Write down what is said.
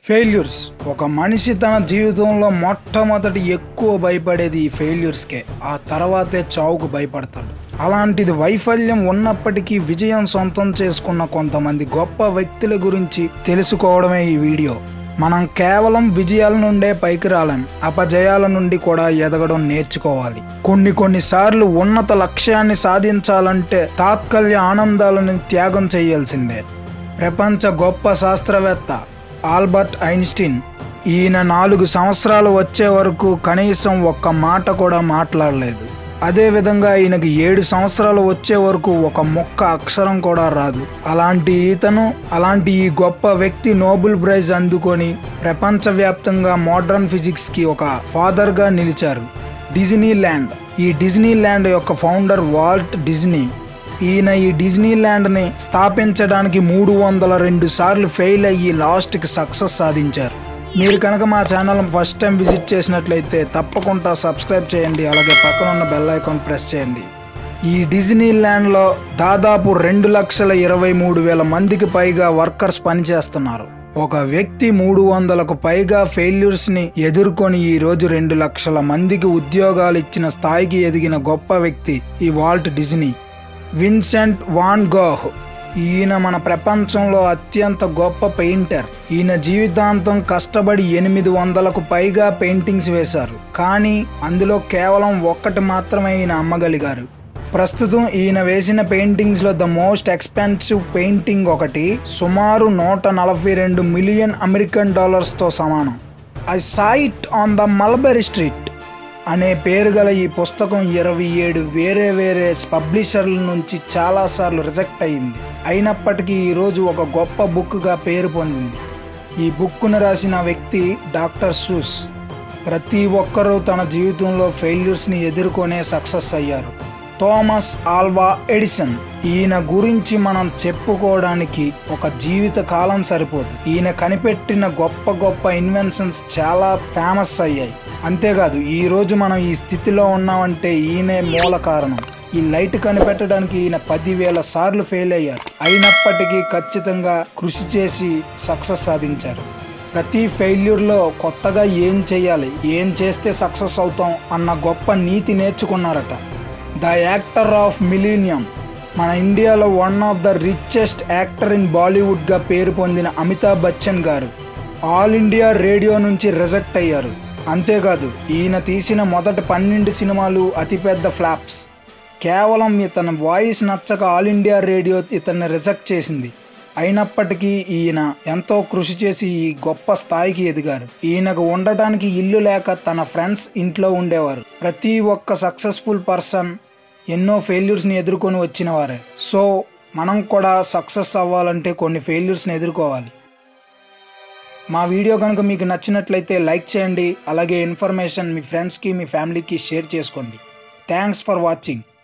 failures ఒక మనిషి తన జీవితంలో మొట్టమొదటి ఎక్కువ భయపడేది ఈ ఫెయిల్యూర్స్కే ఆ తర్వాతే చావుకు భయపడతాడు అలాంటిది వైఫల్యం ఉన్నప్పటికీ విజయం సొంతం చేసుకున్న కొంతమంది గొప్ప వ్యక్తుల గురించి తెలుసుకోవడమే ఈ వీడియో మనం కేవలం విజయాల నుండే పైకి రాలేం అపజయాల నుండి కూడా ఎదగడం నేర్చుకోవాలి కొన్ని కొన్నిసార్లు ఉన్నత లక్ష్యాన్ని సాధించాలంటే తాత్కాల్య ఆనందాలను త్యాగం చేయాల్సిందే ప్రపంచ గొప్ప శాస్త్రవేత్త ఆల్బర్ట్ ఐన్స్టీన్ ఈయన నాలుగు సంవత్సరాలు వచ్చే వరకు కనీసం ఒక్క మాట కూడా మాట్లాడలేదు అదేవిధంగా ఈయనకి ఏడు సంవత్సరాలు వచ్చే వరకు ఒక మొక్క అక్షరం కూడా రాదు అలాంటి ఈతను అలాంటి ఈ గొప్ప వ్యక్తి నోబెల్ ప్రైజ్ అందుకొని ప్రపంచవ్యాప్తంగా మోడర్న్ ఫిజిక్స్కి ఒక ఫాదర్గా నిలిచారు డిజ్నీ ల్యాండ్ ఈ డిజ్నీ ల్యాండ్ యొక్క ఫౌండర్ వాల్ట్ డిజ్నీ ఈయన ఈ డిజ్నీ ల్యాండ్ని స్థాపించడానికి మూడు వందల రెండు సార్లు ఫెయిల్ అయ్యి లాస్ట్కి సక్సెస్ సాధించారు మీరు కనుక మా ఛానల్ ఫస్ట్ టైం విజిట్ చేసినట్లయితే తప్పకుండా సబ్స్క్రైబ్ చేయండి అలాగే పక్కన ఉన్న బెల్ ఐకాన్ ప్రెస్ చేయండి ఈ డిజ్నీ ల్యాండ్లో దాదాపు రెండు లక్షల ఇరవై మూడు వేల మందికి పైగా వర్కర్స్ పనిచేస్తున్నారు ఒక వ్యక్తి మూడు వందలకు పైగా ఫెయిల్యూర్స్ని ఎదుర్కొని ఈ రోజు రెండు లక్షల మందికి ఉద్యోగాలు ఇచ్చిన స్థాయికి ఎదిగిన గొప్ప వ్యక్తి ఈ Walt Disney Vincent van Gogh ఈయన మన ప్రపంచంలో అత్యంత గొప్ప పెయింటర్ ఈయన జీవితాంతం కష్టపడి ఎనిమిది వందలకు పైగా పెయింటింగ్స్ వేశారు కానీ అందులో కేవలం ఒక్కటి మాత్రమే ఈయన అమ్మగలిగారు ప్రస్తుతం ఈయన వేసిన పెయింటింగ్స్లో ద మోస్ట్ ఎక్స్పెన్సివ్ పెయింటింగ్ ఒకటి సుమారు నూట నలభై రెండు మిలియన్ అమెరికన్ డాలర్స్తో సమానం I sight on the mulberry street అనే పేరు గల ఈ పుస్తకం ఇరవై ఏడు వేరే వేరే పబ్లిషర్ల నుంచి చాలాసార్లు రిజెక్ట్ అయింది అయినప్పటికీ ఈరోజు ఒక గొప్ప బుక్గా పేరు పొందింది ఈ బుక్ను రాసిన వ్యక్తి డాక్టర్ సూస్ ప్రతి ఒక్కరూ తన జీవితంలో ఫెయిల్యూర్స్ని ఎదుర్కొనే సక్సెస్ అయ్యారు థామస్ ఆల్వా ఎడిసన్ ఈయన గురించి మనం చెప్పుకోవడానికి ఒక జీవిత కాలం సరిపోదు ఈయన కనిపెట్టిన గొప్ప గొప్ప ఇన్వెన్షన్స్ చాలా ఫేమస్ అయ్యాయి అంతేకాదు ఈ రోజు మనం ఈ స్థితిలో ఉన్నామంటే ఈయనే మూల కారణం ఈ లైట్ కనిపెట్టడానికి ఈయన పదివేల సార్లు ఫెయిల్ అయ్యారు అయినప్పటికీ ఖచ్చితంగా కృషి చేసి సక్సెస్ సాధించారు ప్రతి ఫెయిల్యూర్లో కొత్తగా ఏం చేయాలి ఏం చేస్తే సక్సెస్ అవుతాం అన్న గొప్ప నీతి నేర్చుకున్నారట ద యాక్టర్ ఆఫ్ మిలీనియం మన ఇండియాలో one of the richest actor in బాలీవుడ్గా పేరు పొందిన Amitabh Bachchan garu All India Radio నుంచి రిజెక్ట్ అయ్యారు అంతేకాదు ఈయన తీసిన మొదటి పన్నెండు సినిమాలు అతిపెద్ద ఫ్లాప్స్ కేవలం ఇతని వాయిస్ నచ్చక ఆల్ ఇండియా రేడియో ఇతన్ని రిజెక్ట్ చేసింది అయినప్పటికీ ఈయన ఎంతో కృషి చేసి ఈ గొప్ప స్థాయికి ఎదిగారు ఈయనకు ఉండటానికి ఇల్లు లేక తన ఫ్రెండ్స్ ఇంట్లో ఉండేవారు ప్రతి ఒక్క సక్సెస్ఫుల్ పర్సన్ ఎన్నో ఫెయిల్యూర్స్ని ఎదుర్కొని వచ్చిన వారే సో మనం కూడా సక్సెస్ అవ్వాలంటే కొన్ని ఫెయిల్యూర్స్ని ఎదుర్కోవాలి మా వీడియో కనుక మీకు నచ్చినట్లయితే లైక్ చేయండి అలాగే ఇన్ఫర్మేషన్ మీ ఫ్రెండ్స్కి మీ ఫ్యామిలీకి షేర్ చేసుకోండి థ్యాంక్స్ ఫర్ వాచింగ్